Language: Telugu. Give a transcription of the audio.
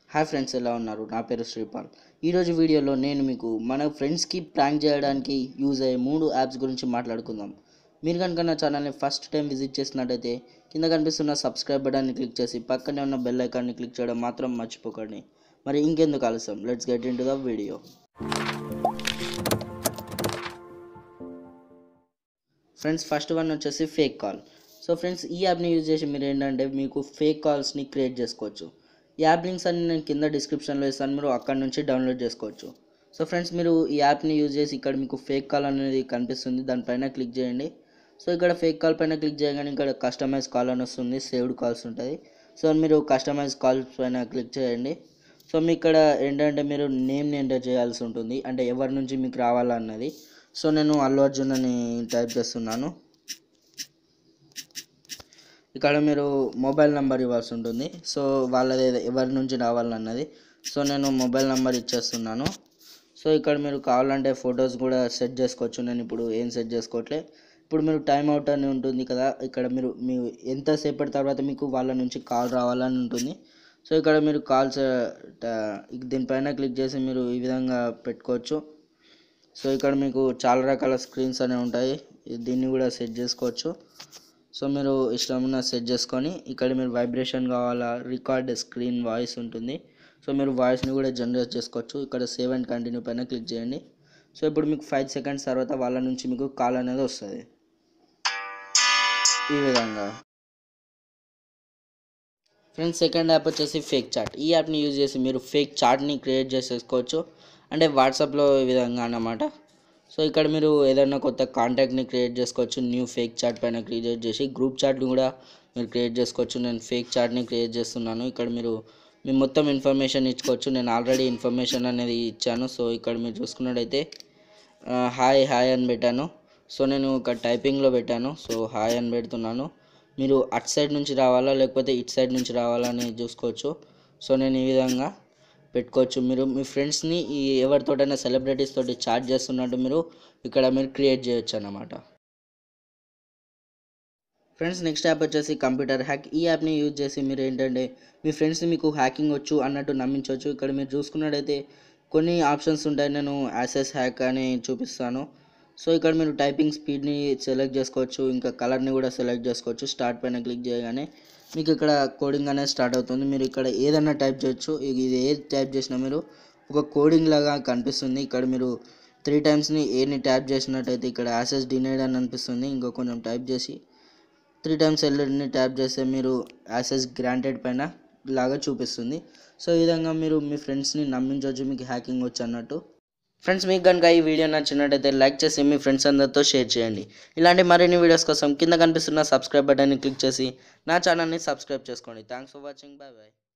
హాయ్ ఫ్రెండ్స్ ఎలా ఉన్నారు నా పేరు శ్రీపాల్ ఈరోజు వీడియోలో నేను మీకు మన ఫ్రెండ్స్కి ప్రాంక్ చేయడానికి యూజ్ అయ్యే మూడు యాప్స్ గురించి మాట్లాడుకుందాం మీరు కనుక నా ఛానల్ని ఫస్ట్ టైం విజిట్ చేసినట్టయితే కింద కనిపిస్తున్న సబ్స్క్రైబ్ బటన్ని క్లిక్ చేసి పక్కనే ఉన్న బెల్ ఐకాన్ని క్లిక్ చేయడం మాత్రం మర్చిపోకండి మరి ఇంకెందుకు ఆలస్యం let's get into the video friends first one వచ్చేసి ఫేక్ కాల్ సో ఫ్రెండ్స్ ఈ యాప్ని యూజ్ చేసి మీరు ఏంటంటే మీకు ఫేక్ కాల్స్ని క్రియేట్ చేసుకోవచ్చు ఈ యాప్ లింక్స్ అన్ని నేను కింద డిస్క్రిప్షన్లో ఇస్తాను మీరు అక్కడ నుంచి డౌన్లోడ్ చేసుకోవచ్చు సో ఫ్రెండ్స్ మీరు ఈ యాప్ని యూజ్ చేసి ఇక్కడ మీకు ఫేక్ కాల్ అనేది కనిపిస్తుంది దానిపైన క్లిక్ చేయండి సో ఇక్కడ ఫేక్ కాల్ పైన క్లిక్ చేయగానే ఇక్కడ కస్టమైజ్ కాల్ అని వస్తుంది సేవ్డ్ కాల్స్ ఉంటుంది సో మీరు కస్టమైజ్ కాల్స్ పైన క్లిక్ చేయండి సో మీ ఇక్కడ ఏంటంటే మీరు నేమ్ని ఎంటర్ చేయాల్సి ఉంటుంది అంటే ఎవరి నుంచి మీకు రావాలన్నది సో నేను అల్లు అర్జున్ అని టైప్ చేస్తున్నాను ఇక్కడ మీరు మొబైల్ నెంబర్ ఇవ్వాల్సి ఉంటుంది సో వాళ్ళది ఏద- ఎవరి నుంచి రావాలన్నది సో నేను మొబైల్ నెంబర్ ఇచ్చేస్తున్నాను సో ఇక్కడ మీరు కావాలంటే ఫొటోస్ కూడా సెట్ చేసుకోవచ్చు నేను ఇప్పుడు ఏం సెట్ చేసుకోవట్లే ఇప్పుడు మీరు టైం అవుట్ అని ఉంటుంది కదా ఇక్కడ మీరు మీ ఎంతసేపటి తర్వాత మీకు వాళ్ళ నుంచి కాల్ రావాలని ఉంటుంది సో ఇక్కడ మీరు కాల్స్ దీనిపైన క్లిక్ చేసి మీరు ఈ విధంగా పెట్టుకోవచ్చు సో ఇక్కడ మీకు చాలా రకాల స్క్రీన్స్ అనేవి ఉంటాయి ఇది- దీన్ని కూడా సెట్ చేసుకోవచ్చు సో మీరు ఇష్టం ఉన్న సెట్ చేసుకొని ఇక్కడ మీరు వైబ్రేషన్ కావాలా రికార్డ్ స్క్రీన్ వాయిస్ ఉంటుంది సో మీరు వాయిస్ని కూడా జనరేట్ చేసుకోవచ్చు ఇక్కడ సేవ్ అండ్ కంటిన్యూ పైన క్లిక్ చేయండి సో ఇప్పుడు మీకు ఫైవ్ సెకండ్స్ తర్వాత వాళ్ళ నుంచి మీకు కాల్ అనేది వస్తుంది ఈ విధంగా ఫ్రెండ్స్ సెకండ్ యాప్ వచ్చేసి ఫేక్ చాట్ ఈ యాప్ని యూజ్ చేసి మీరు ఫేక్ చాట్ని క్రియేట్ చేసేసుకోవచ్చు అంటే వాట్సాప్లో ఈ విధంగా అన్నమాట సో ఇక్కడ మీరు ఏదైనా కొత్త కాంటాక్ట్ని క్రియేట్ చేసుకోవచ్చు న్యూ ఫేక్ చాట్ పైన క్రియేట్ చేసి గ్రూప్ చాట్ని కూడా మీరు క్రియేట్ చేసుకోవచ్చు నేను ఫేక్ చాట్ని క్రియేట్ చేస్తున్నాను ఇక్కడ మీరు మీ మొత్తం ఇన్ఫర్మేషన్ ఇచ్చుకోవచ్చు నేను ఆల్రెడీ ఇన్ఫర్మేషన్ అనేది ఇచ్చాను సో ఇక్కడ మీరు చూసుకున్నట్టయితే ఆ, హాయ్ హాయ్ అని పెట్టాను సో నేను ఒక టైపింగ్లో పెట్టాను సో హాయ్ అని పెడుతున్నాను మీరు అటు సైడ్ నుంచి రావాలా లేకపోతే ఇటు సైడ్ నుంచి రావాలా అని చూసుకోవచ్చు సో నేను ఈ విధంగా పెట్టుకోవచ్చు మీరు మీ ఫ్రెండ్స్ని ఈ ఎవరితోటైనా సెలబ్రిటీస్ తోటి చాట్ చేస్తున్నట్టు మీరు ఇక్కడ మీరు క్రియేట్ చేయొచ్చు అన్నమాట ఫ్రెండ్స్ నెక్స్ట్ యాప్ వచ్చేసి కంప్యూటర్ హ్యాక్ ఈ యాప్ని యూజ్ చేసి మీరు ఏంటంటే మీ ఫ్రెండ్స్ని మీకు హ్యాకింగ్ వచ్చు అన్నట్టు నమ్మించవచ్చు ఇక్కడ మీరు చూసుకున్నట్టయితే కొన్ని ఆప్షన్స్ ఉంటాయి నేను యాసెస్ హ్యాక్ అని చూపిస్తాను సో ఇక్కడ మీరు టైపింగ్ స్పీడ్ని సెలెక్ట్ చేసుకోవచ్చు ఇంకా కలర్ని కూడా సెలెక్ట్ చేసుకోవచ్చు స్టార్ట్ పైన క్లిక్ చేయగానే మీకు ఇక్కడ కోడింగ్ అనేది స్టార్ట్ అవుతుంది మీరు ఇక్కడ ఏదైనా టైప్ చేయొచ్చు ఇది ఇది ఏది టైప్ చేసినా మీరు ఒక కోడింగ్ లాగా కనిపిస్తుంది ఇక్కడ మీరు త్రీ టైమ్స్ని ఏని ట్యాప్ చేసినట్టయితే ఇక్కడ యాసెస్ డినైడ్ అని అనిపిస్తుంది ఇంకా కొంచెం టైప్ చేసి త్రీ టైమ్స్ ఎల్ఈడిని ట్యాప్ చేస్తే మీరు యాసెస్ గ్రాంటెడ్ పైన లాగా చూపిస్తుంది సో ఈ విధంగా మీరు మీ ఫ్రెండ్స్ని నమ్మించవచ్చు మీకు హ్యాకింగ్ వచ్చు అన్నట్టు ఫ్రెండ్స్ మీకు కనుక ఈ వీడియో నచ్చినట్టయితే లైక్ చేసి మీ ఫ్రెండ్స్ అందరితో షేర్ చేయండి ఇలాంటి మరిన్ని వీడియోస్ కోసం కింద కనిపిస్తున్న సబ్స్క్రైబ్ బటన్ని క్లిక్ చేసి నా ఛానల్ని సబ్స్క్రైబ్ చేసుకోండి thanks for watching bye bye